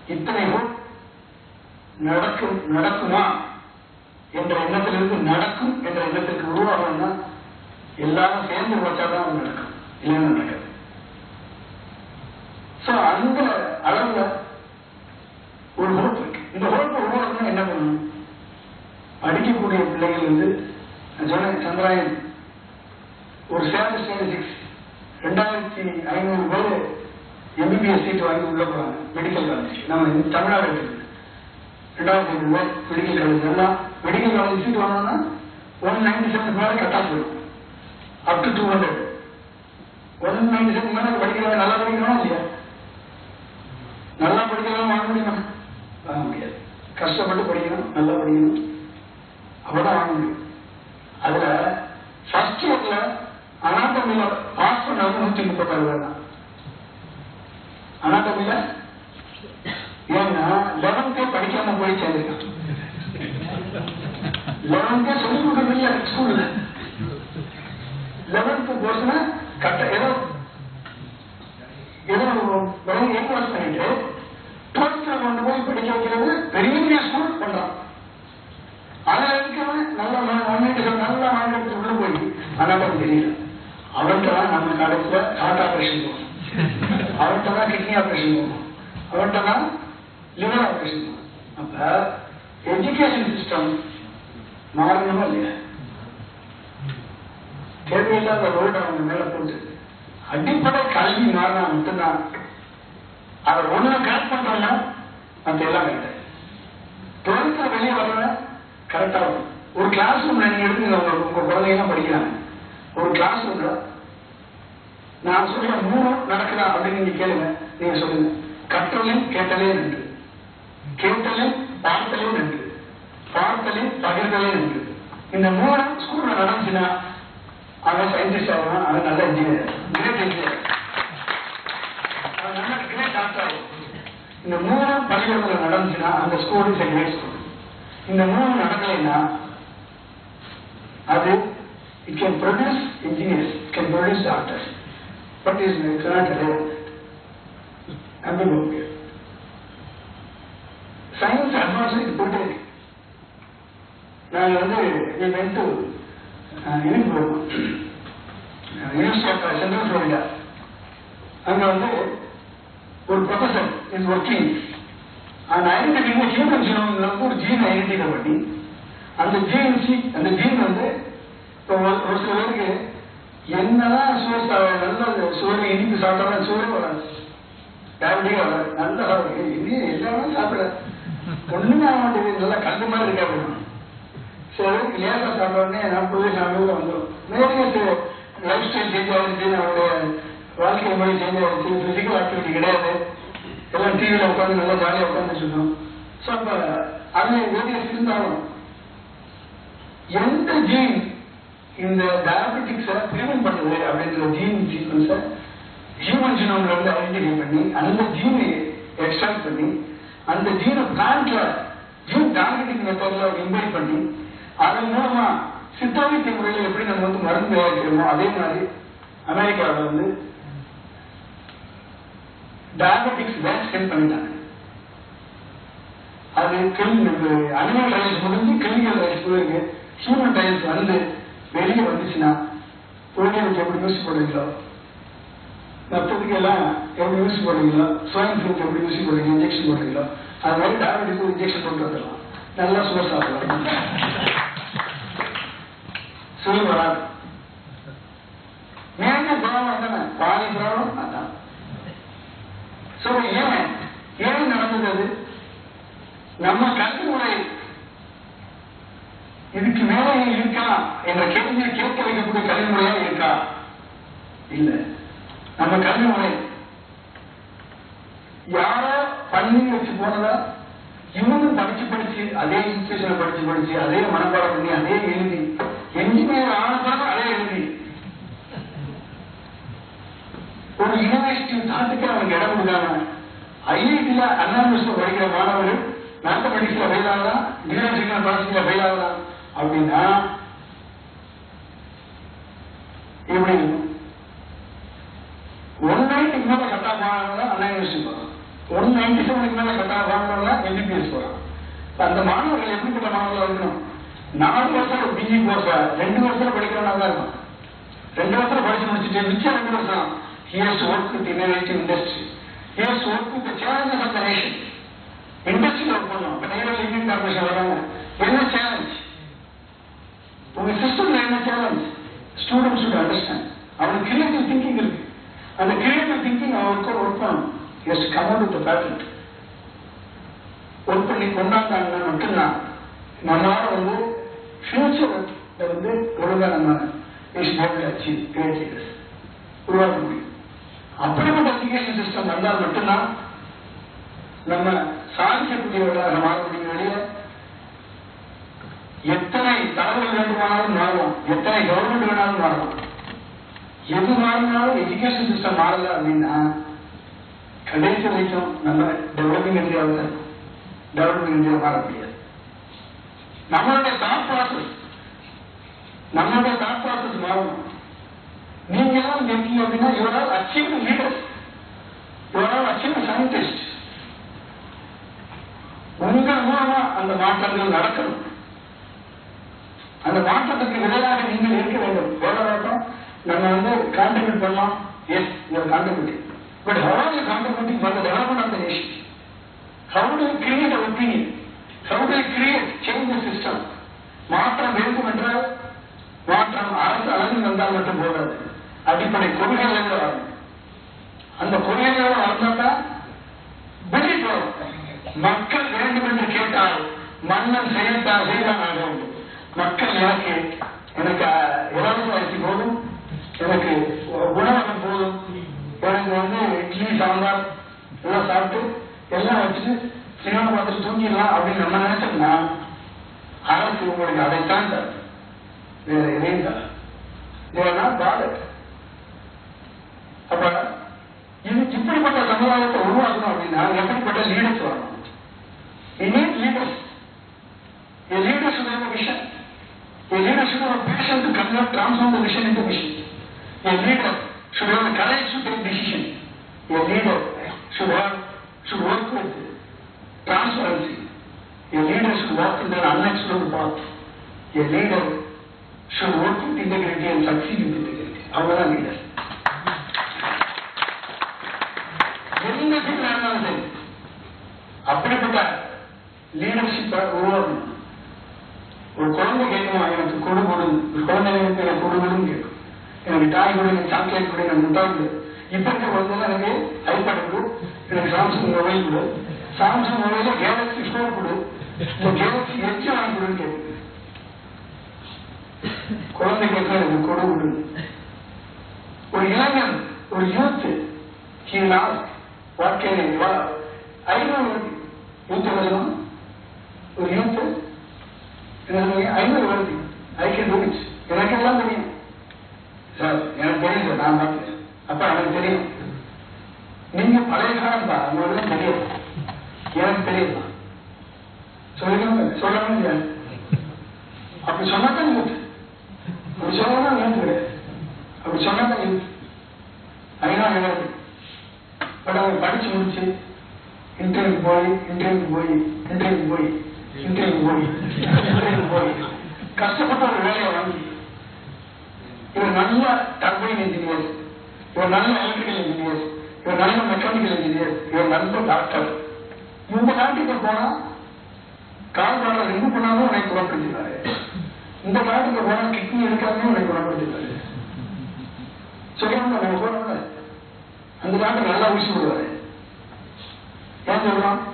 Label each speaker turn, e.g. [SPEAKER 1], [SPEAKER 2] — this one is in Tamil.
[SPEAKER 1] இத்தனை hope நடக்கும் நடக்குமா என்ற எண்ணத்திலிருந்து நடக்கும் என்ற எண்ணத்திற்கு உருவாகணும்னா எல்லாரும் சேர்ந்து உழைச்சாதான் அது நடக்கும் இல்லைன்னா நடக்காது சோ அந்த அளவுல ஒரு ஹோப் இருக்கு இந்த ஹோப் உருவாக்கணும் என்ன பண்ணணும் படிக்கக்கூடிய பிள்ளைகள் வந்து நான் சொன்னேன் சந்திராயன் ஒரு சேலம் ஸ்டாட்டிஸ்டிக்ஸ் ரெண்டாயிரத்தி ஐநூறு பேர் எம்பிபிஎஸ் சீட் வாங்கி உள்ள போறாங்க மெடிக்கல் காலேஜ் நம்ம இந்த தமிழ்நாடு இருக்குது ரெண்டாயிரத்தி ஐநூறு பேர் மெடிக்கல் காலேஜ் எல்லாம் மெடிக்கல் காலேஜ் சீட் வாங்கணும்னா ஒன் நைன்டி செவன் மேலே கட் ஆஃப் வரும் up to two hundred one ninety seven மேலே படிக்கிறவங்க நல்லா படிக்கணுமா இல்லையா நல்லா படிக்கிறவங்க வாங்க முடியுமா வாங்க முடியாது கஷ்டப்பட்டு படிக்கணும் நல்லா படிக்கணும் அப்பதான் வாங்க முடியும் அதுல ஃபர்ஸ்ட் இயர்ல அனாட்டமில பாஸ் பண்ணவங்க நூத்தி முப்பத்தாறு பேர் தான் அனாட்டமில ஏன்னா லெவன்த்தே படிக்காம போய் சேர்ந்திருக்கான் லெவன்த்தே சொல்லி கொடுக்கறது இல்ல ஸ்கூல்ல லெவன்த் போர்ஸ்னா கட்ட ஏதோ ஏதோ வெறும் எயிட் பாஸ் பண்ணிட்டு டுவெல்த்ல கொண்டு போய் படிக்க வைக்கிறது பெரிய ஸ்கூல் பண்றான் அதுல இருக்கவன் நல்ல முன்னேற்ற நல்ல மார்க் எடுத்து உள்ள போய் அனாட்டம் தெரியல அவன்கிட்ட தான் நம்ம காலேஜ்ல ஹார்ட் ஆபரேஷன் போகும் அவன்கிட்ட தான் கிட்னி ஆபரேஷன் போகும் அவன்கிட்ட தான் லிவர் ஆபரேஷன் போகும் அப்ப எஜுகேஷன் சிஸ்டம் மாறணுமா இல்லையா தேவையில்லாத ரோடு அவங்க மேல போட்டு அடிப்படை கல்வி மாறினா மட்டும்தான் அதை ஒண்ணு கரெக்ட் பண்றோம்னா மத்த எல்லாம் கரெக்ட் டுவெல்த்ல வெளியே வர்றவன் கரெக்டா வரும் ஒரு கிளாஸ் ரூம்ல நீங்க எடுத்துங்க உங்க உங்க குழந்தைங்க படிக்கிறாங்க ஒரு கிளாஸ் ரூம்ல நான் சொல்ற மூணு நடக்குதா அப்படின்னு நீங்க கேளுங்க நீங்க சொல்லுங்க கற்றலே கேட்டலே நன்று கேட்டலே பார்த்தலே நன்று பார்த்தலே பகிர்தலே நன்று இந்த மூணு ஸ்கூல்ல நடந்துச்சுன்னா அவன் சயின்டிஸ்ட் ஆகலாம் அவன் நல்ல இன்ஜினியர் கிரேட் இன்ஜினியர் அவன் நல்ல கிரேட் டாக்டர் ஆகும் இந்த மூணு பள்ளிக்கூடத்துல நடந்துச்சுன்னா அந்த ஸ்கூல் இஸ் கிரேட் ஸ்கூல் இந்த மூணு நடக்கலைன்னா அது it can produce engineers can produce doctors but is not நம்பி போக முடியாது சயின்ஸ் அட்வான்ஸ் இது போயிட்டே இருக்கு நாங்கள் வந்து we went to uh, இதுக்கு போயிருந்தோம் யூனிவர்சிட்டி ஆஃப் சென்ட்ரல் ஃப்ளோரிடா அங்க வந்து ஒரு ப்ரொஃபசர் இஸ் ஒர்க்கிங் அந்த ஐடென்டிஃபை ஹியூமன் ஜீனோம்ல வந்து ஒரு ஜீன் ஐடென்டிஃபை பண்ணி அந்த ஜீன் அந்த ஜீன் வந்து இப்போ ஒரு ஒரு சில பேருக்கு என்னதான் சோறு சாப்பிட நல்ல சோறு இனிப்பு சாப்பிட்டாலும் சோறே வராது டயபெட்டிக் வராது நல்ல சாப்பிடு இது எல்லாமே சாப்பிட ஒண்ணுமே ஆக மாட்டேங்குது நல்லா கண்டு மாதிரி இருக்கா அப்படின்னு சில பேருக்கு லேசா சாப்பிட்ட உடனே நாற்பது வயசு ஐம்பது வந்துடும் மேலே லைஃப் ஸ்டைல் சேஞ்ச் ஆகிடுச்சு நம்மளுடைய வாழ்க்கை முறை சேஞ்ச் ஆகிடுச்சு பிசிக்கல் ஆக்டிவிட்டி கிடையாது எல்லாம் டிவியில் உட்காந்து நல்லா ஜாலியாக உட்காந்துட்டு இருக்கோம் ஸோ அப்போ அது வேரியஸ் இருந்தாலும் எந்த ஜீன் இந்த டயபெட்டிக்ஸை ப்ரிவென்ட் பண்ணுது அப்படின்ற ஜீன் சீக்வன்ஸை ஹியூமன் ஜீனோம்ல இருந்து ஐடென்டிஃபை பண்ணி அந்த ஜீனை எக்ஸ்ட்ராக்ட் பண்ணி அந்த ஜீனை பிளான்ட்ல ஜீன் டார்கெட்டிங் மெத்தட்ல இன்வைட் பண்ணி அதன் மூலமா சித்த வைத்திய முறையில் எப்படி நம்ம வந்து மருந்து தயாரிக்கிறோமோ அதே மாதிரி அமெரிக்காவில் வந்து டயபெட்டிக்ஸ் வேக்சின் பண்ணிட்டாங்க அது அனிமல் ட்ரையல்ஸ் முடிஞ்சு கிளினிக்கல் ட்ரையல்ஸ் போயிருக்கு ஹியூமன் ட்ரையல்ஸ் வந்து வெளியே வந்துச்சுன்னா போலியோக்கு எப்படி யூஸ் பண்ணுவீங்களோ மற்றதுக்கு எல்லாம் எப்படி யூஸ் பண்ணுவீங்களோ ஸ்வைன் ஃப்ளூக்கு எப்படி யூஸ் பண்ணுவீங்க இன்ஜெக்ஷன் போடுறீங்களோ அது மாதிரி டயபெட்டிஸ் இன்ஜெக்ஷன் போட்டு வந்துடலாம் நல்லா சுவர் சாப்பிடலாம் சுவர் வராது மேல ப்ராப்ளம் தானே பாதி ப்ராப்ளம் அதான் சோ ஏன் ஏன் நடந்தது அது நம்ம கல்வி முறை இதுக்கு மேலே இருக்கா என்ற கேள்வியை கேட்க வைக்கக்கூடிய கல்வி முறையா இருக்கா இல்ல நம்ம கல்வி முறை யாரோ பண்ணி வச்சு போனதா இவனும் படிச்சு படிச்சு அதே இன்ஸ்டியூஷன்ல படிச்சு படிச்சு அதே மனப்பாடம் பண்ணி அதே எழுதி என்ஜினியர் ஆன பிறகு அதே எழுதி ஒரு யூனிவர்சிட்டி தாட்டுக்கு அவனுக்கு இடம் கொடுக்காம ஐஐடில அண்ணா யூனிவர்சிட்டி படிக்கிற மாணவர்கள் மேத்தமெட்டிக்ஸ்ல ஃபெயில் ஆகலாம் யூனிவர்சிட்டியில ப்ராசஸிங்ல ஃபெயில் ஆகலாம் அப்படின்னா எப்படி இருக்கும் ஒன் நைன்டி மேல கட்டா போனாங்க அண்ணா யூனிவர்சிட்டி போகலாம் ஒன் நைன்டி செவனுக்கு மேல கட்டா வாங்கணும்னா எம்பிபிஎஸ் போகலாம் இப்ப அந்த மாணவர்கள் எப்படிப்பட்ட மாணவர்களா இருக்கணும் நாலு வருஷம் பிஜி கோர்ஸ் ரெண்டு வருஷம் படிக்கிறவனா தான் இருக்கும் ரெண்டு வருஷம் படிச்சு முடிச்சுட்டு மிச்சம் ரெண்டு வருஷம் he has to work with innovative industry he has to work with the challenges of the nation இண்டஸ்ட்ரியில் ஒர்க் பண்ணணும் இப்போ நேரில் இந்தியன் கார்பரேஷன் வராங்க என்ன சேலஞ்ச் உங்க சிஸ்டம்ல என்ன சேலஞ்ச் ஸ்டூடெண்ட்ஸ் should அண்டர்ஸ்டாண்ட் அவனுக்கு கிரியேட்டிவ் திங்கிங் இருக்கு அந்த கிரியேட்டிவ் திங்கிங் அவருக்கு ஒர்க் பண்ணணும் yes come out with patent work பண்ணி கொண்டாந்தாங்கன்னா மட்டும்தான் நம்மளால வந்து ஃபியூச்சர்ல வந்து ஒழுங்கா நம்ம அச்சீவ் கிரேட் லீடர்ஸ் உருவாக்க முடியும் அப்படிப்பட்ட எஜுகேஷன் சிஸ்டம் வந்தால் மட்டும்தான் நம்ம சாதிக்கக்கூடியவர்களாக மாற முடியும் வெளியே எத்தனை தலைவர்கள் வேண்டுமானாலும் மாறலாம் எத்தனை கவர்மெண்ட் வேணாலும் மாறலாம் எது மாறினாலும் எஜுகேஷன் சிஸ்டம் மாறல அப்படின்னா கடைசி வரைக்கும் நம்ம டெவலப்பிங் இந்தியாவில் இருக்கும் டெவலப்பிங் இந்தியா மாற முடியாது நம்மளுடைய தாட் ப்ராசஸ் நம்மளுடைய தாட் ப்ராசஸ் மாறணும் நீங்க எல்லாம் இங்க இருக்கீங்க அப்படின்னா இவரால் அச்சீவ் லீடர்ஸ் இவரால் அச்சீவ் சயின்டிஸ்ட் உங்கள் மூலமா அந்த மாற்றங்கள் நடக்கணும் அந்த மாற்றத்துக்கு விரைவாக நீங்கள் இருக்க வேண்டும் எவ்வளவு நம்ம வந்து கான்ட்ரிபியூட் பண்ணலாம் yes you are contributing but how are you contributing for the development of the nation how to create a opinion how to create change the system மாற்றம் வேண்டும் என்றால் மாற்றம் அரசு அளவில் வந்தால் மட்டும் போதாது அடிப்படை கொள்கைகள் வரும் அந்த கொள்கைகளோட வந்தால்தான் பெனிஃபிட் வரும் மக்கள் வேண்டும் என்று கேட்டால் மன்னன் செய்யத்தான் செய்தான் ஆக வேண்டும் மக்கள் எனக்கு எனக்கு இலவச அரிசி போதும் எனக்கு உணவகம் போதும் எனக்கு வந்து இட்லி சாம்பார் எல்லாம் சாப்பிட்டு எல்லாம் வச்சுட்டு சினிமா பார்த்துட்டு தூங்கிடலாம் அப்படின்னு நம்ம நினைச்சோம்னா அரசு உங்களுக்கு அதைத்தான் தரும் வேற எதையும் தரும் இதனா ப்ராடக்ட் அப்ப இது இப்படிப்பட்ட சமுதாயத்தை உருவாக்கணும் அப்படின்னா எப்படிப்பட்ட லீடர்ஸ் வரணும் We need leaders. A leader should have a vision. A leader should have a passion to convert, transform the vision into mission. A leader should have the courage to take decision. A leader should have should work with transparency. A leader should walk in an unexplored path. A leader should work with integrity and succeed with integrity. அவ்வளவுதான் leader. எந்த சீட்டில் இருந்தாலும் சரி அப்படிப்பட்ட லீடர்ஷிப்பை உருவாக்கணும் ஒரு குழந்தை கேட்குமா எனக்கு கொடு கொடு ஒரு குழந்தை எனக்கு எனக்கு கொடு கொடுன்னு கேட்கும் எனக்கு டாய் கொடு எனக்கு சாக்லேட் கொடு எனக்கு முட்டாய் கொடு இப்ப இருக்க குழந்தை எனக்கு ஐபேட் கொடு எனக்கு சாம்சங் மொபைல் கொடு சாம்சங் மொபைல கேலக்சி ஃபோர் கொடு இந்த கேலக்சி எச்சு வாங்கி கொடுன்னு கேட்குது குழந்தை கேட்க எனக்கு கொடு கொடு ஒரு இளைஞன் ஒரு யூத் ஹீனால் வாழ்க்கை ஐநூறு யூத் எழுதணும் ஒரு யூத் என்ன சொல்லுங்க ஐநூறு வருது ஐ கேன் டூ இட் எனக்கு எல்லாம் தெரியும் சார் எனக்கு தெரியும் சார் நான் பார்த்துக்கிறேன் அப்ப எனக்கு தெரியும் நீங்க பழைய காலம் தான் உங்களுக்கு தெரியும் எனக்கு தெரியும் சொல்லுங்க சொல்லணும் இல்லையா அப்படி சொன்னாதான் யூத் அப்படி சொன்னா யூத் கிடையாது அப்படி சொன்னாதான் யூத் ஐநா எழுது பட் அவங்க படிச்சு முடிச்சு இன்டர்வியூ போய் இன்டர்வியூ போய் இன்டர்வியூ போய் இன்டர்வியூ போய் இன்டர்வியூ போய் கஷ்டப்பட்டு ஒரு வேலையை வாங்கி இவர் நல்ல டர்பைன் இன்ஜினியர் இவர் நல்ல எலக்ட்ரிக்கல் இன்ஜினியர் இவர் நல்ல மெக்கானிக்கல் இன்ஜினியர் இவர் நல்ல டாக்டர் இந்த நாட்டுக்கு போனா கால் பாடல ரிமூவ் பண்ணாம உனக்கு குணப்படுத்தினாரு இந்த நாட்டுக்கு போனா கிட்னி எடுக்காம உனக்கு குணப்படுத்தினாரு சொல்லுவாங்க நம்ம போறோம்ல அந்த நாட்டை நல்லா ஊசி விடுவாரு ஏன் சொல்றோம்